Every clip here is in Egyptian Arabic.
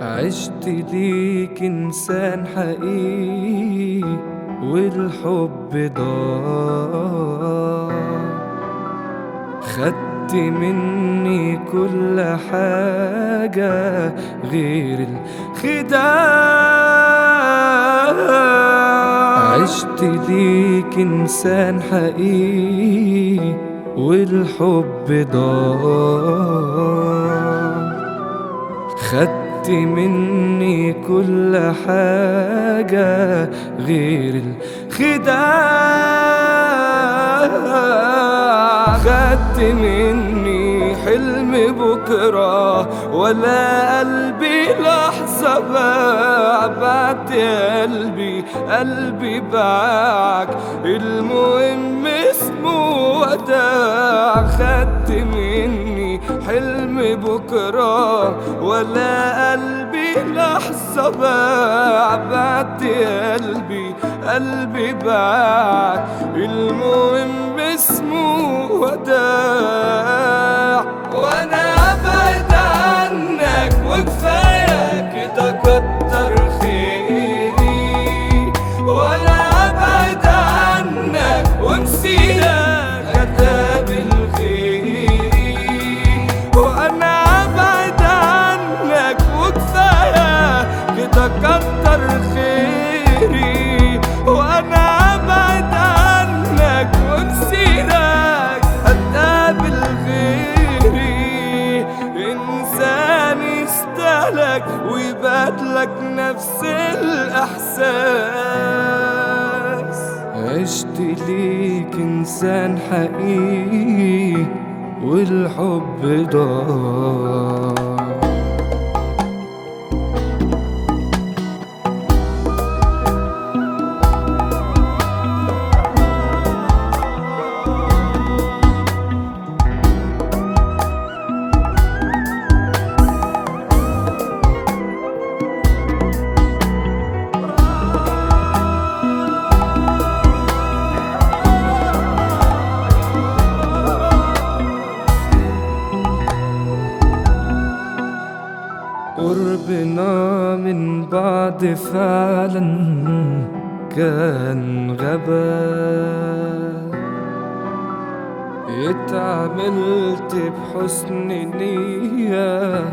عشت ليك إنسان حقيقي والحب ضاع خدت مني كل حاجة غير الخداع عشت ليك إنسان حقيقي والحب ضاع خدت مني كل حاجة غير الخداع خدت مني حلم بكرة ولا قلبي لحظة باع بعت قلبي قلبي باعك المهم اسمه وداع خدت مني حلم بكرة ولا قلبي لحظة باع بعت قلبي قلبي باعك المهم اسمه وداع وانا ابعد عنك وكفاية كده كتر خيري وانا ابعد عنك ونسيتك اتقابل غيري وانا ابعد عنك وكفاية كده كتر خيري وانا ابعد عنك ونسيتك اتقابل غيري انسان يستهلك ويبادلك نفس الاحساس عشت ليك انسان حقيقي والحب ضاع قربنا من بعد فعلا كان غبا اتعاملت بحسن نية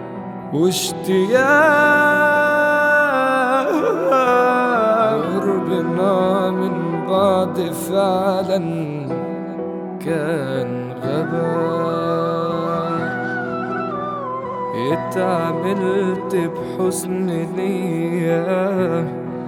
واشتياق قربنا من بعد فعلا كان غبا اتعاملت بحسن نية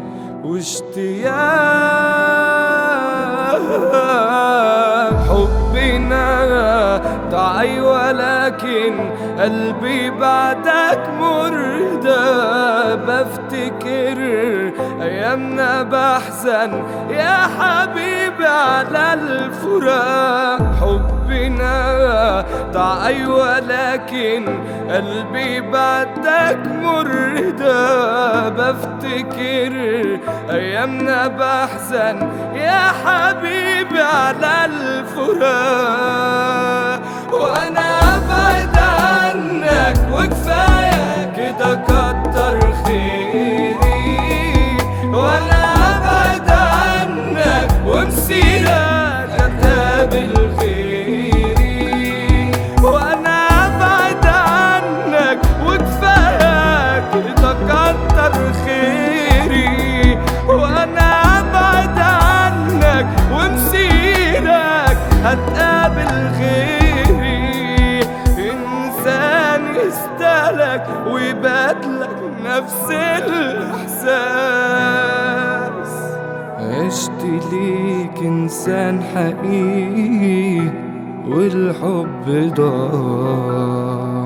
واشتياق حبنا ضعي ولكن قلبي بعدك مرده بفتكر ايامنا بحزن يا حبيبي على الفراق حبنا ضعي ولكن قلبي بعدك مرده بفتكر ايامنا بحزن يا حبيبي على الفراق وانا ابعد عنك وكفايه كده كتر خيري وانا ابعد عنك ونسيتك اتقابل غيري وانا ابعد عنك وكفايه كده كتر خيري وانا ابعد عنك ومسيرك هتقابل غيري انسان يستهلك ويبادلك نفس الاحساس عشت ليك انسان حقيقي والحب ضاع